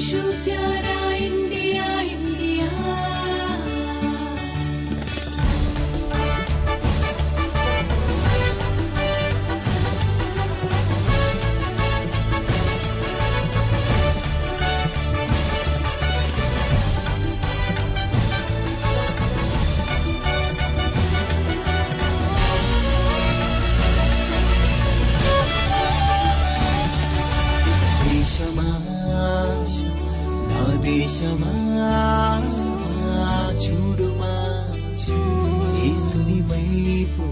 Issue प्यारा India India దేశమా నా దేశమా చూడుమా యేసుని వైపు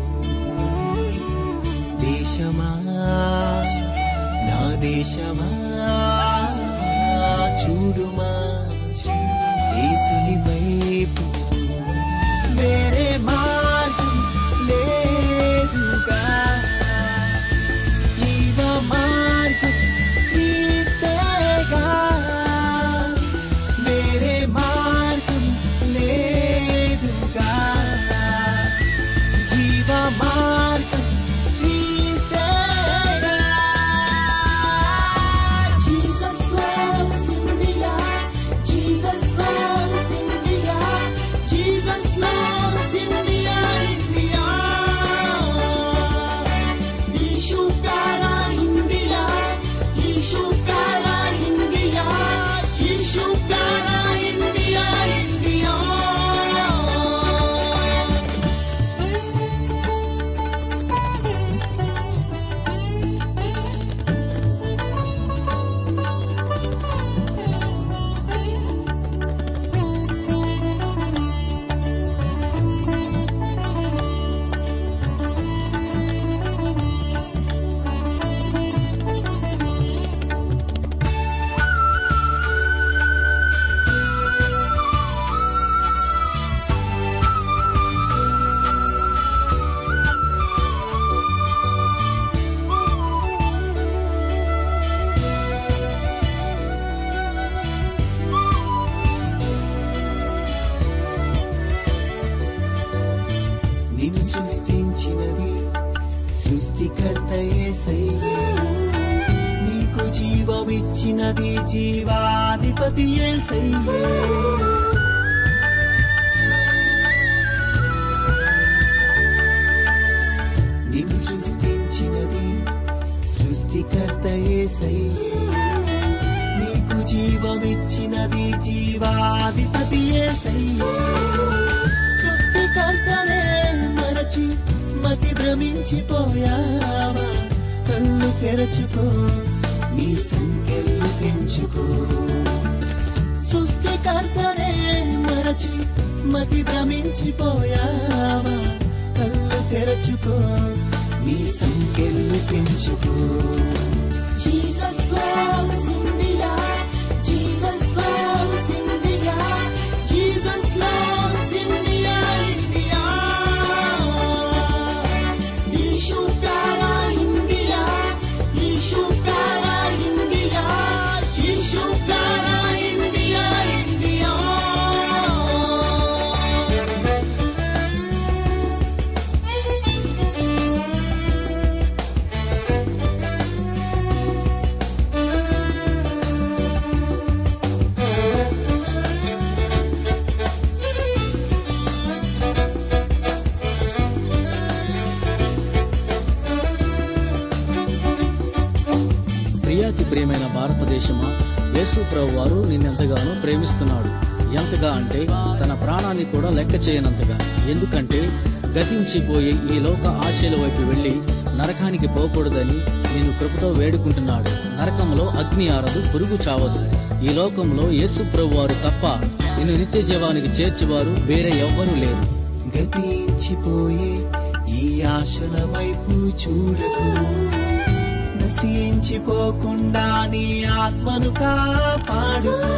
దేశమా నా దేశమా చూడుమా యేసుని వైపు వేరే మార్గం లేదుగా జీవ మార్గం క్రీస్తేగా వేరే మార్గం లేదుగా జీవ మార్గం క్రీస్తేగా Jesus loves India. Jesus loves India. Jesus loves India, India. Ishu प्यारा इंडिया ईशु प्यारा इंडिया ईशु प्यारा इंडिया इंडिया నిన్ను సృష్టించినది సృష్టికర్త యేసయ్యే నీకు జీవమిచ్చినది జీవాధిపతి యేసయ్యే నిన్ను సృష్టించినది సృష్టికర్త యేసయ్యే నీకు జీవమిచ్చినది జీవాధిపతి యేసయ్యే సృష్టికర్తనే మరచి మతి భ్రమించిపోయావా కళ్ళు తెరచుకో నీ సంఖ్యలు పెంచుకో సృష్టికర్తనే మరచి మతి భ్రమించిపోయావా కళ్ళు తెరచుకో నీ సంఖ్యలు పెంచుకో Jesus loves India. Jesus loves India. Jesus loves India, India. Ishu प्यारा इंडिया ईशु प्यारा इंडिया ईशु प्यारा इंडिया इंडिया ప్రియాతి ప్రియమైన భారతదేశమా యేసు ప్రభు వారు నిన్నెంతగానో ప్రేమిస్తున్నాడు ఎంతగా అంటే తన ప్రాణాన్ని కూడా లెక్క చేయనంతగా ఎందుకంటే గతించిపోయే ఈ లోక ఆశల వైపు వెళ్ళి నరకానికి పోకూడదని నేను కృపతో వేడుకుంటున్నాడు నరకంలో అగ్ని ఆరదు పురుగు చావదు ఈ లోకంలో యేసు ప్రభు వారు తప్ప నిన్ను నిత్య జీవానికి చేర్చేవారు వేరే ఎవ్వరూ లేరు గతించిపోయే ఈ ఆశల వైపు చూడకు నశించిపోకుండా నీ ఆత్మను కాపాడుకో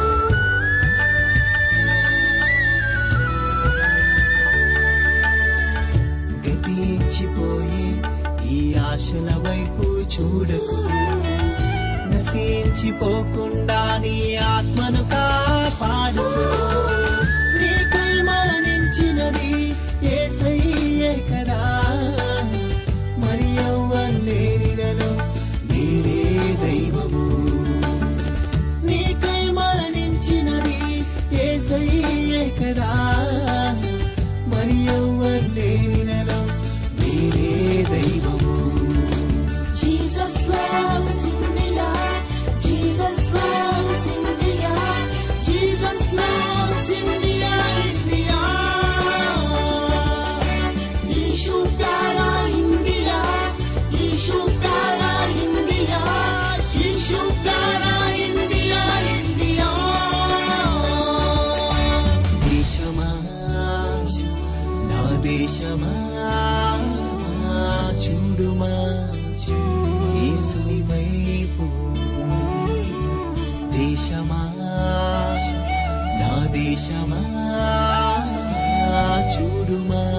గతించిపోయే ఈ ఆశల వైపు చూడకు నశించిపోకుండా నీ ఆత్మను కాపాడుకో నీకై మరణించినది యేసయ్యే కదా మరి ఎవ్వరు లేరిలలో మీరే దైవము నీకై దేశమా చూడుమా